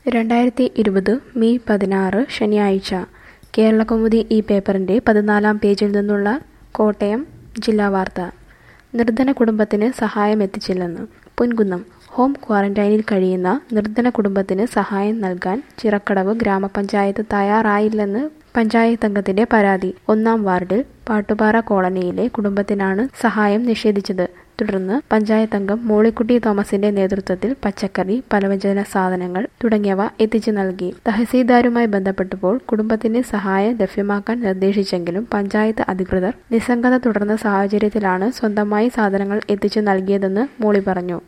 രണ്ടായിരത്തി ഇരുപത് മെയ് പതിനാറ് ശനിയാഴ്ച കേരളകൗമുദി ഈ പേപ്പറിൻ്റെ പതിനാലാം പേജിൽ നിന്നുള്ള കോട്ടയം ജില്ലാ വാർത്ത നിർധന കുടുംബത്തിന് സഹായം എത്തിച്ചില്ലെന്ന് പൊൻകുന്നം ഹോം ക്വാറന്റൈനിൽ കഴിയുന്ന നിർധന കുടുംബത്തിന് സഹായം നൽകാൻ ചിറക്കടവ് ഗ്രാമപഞ്ചായത്ത് തയ്യാറായില്ലെന്ന് പഞ്ചായത്ത് അംഗത്തിന്റെ പരാതി ഒന്നാം വാർഡിൽ പാട്ടുപാറ കോളനിയിലെ കുടുംബത്തിനാണ് സഹായം നിഷേധിച്ചത് തുടർന്ന് പഞ്ചായത്ത് അംഗം മോളിക്കുട്ടി തോമസിന്റെ നേതൃത്വത്തിൽ പച്ചക്കറി പലവ്യഞ്ജന സാധനങ്ങൾ തുടങ്ങിയവ എത്തിച്ചു നൽകി തഹസീൽദാരുമായി ബന്ധപ്പെട്ടപ്പോൾ കുടുംബത്തിന് സഹായം ലഭ്യമാക്കാൻ നിർദ്ദേശിച്ചെങ്കിലും പഞ്ചായത്ത് അധികൃതർ നിസ്സംഗത തുടർന്ന സാഹചര്യത്തിലാണ് സ്വന്തമായി സാധനങ്ങൾ എത്തിച്ചു നൽകിയതെന്ന് മോളി പറഞ്ഞു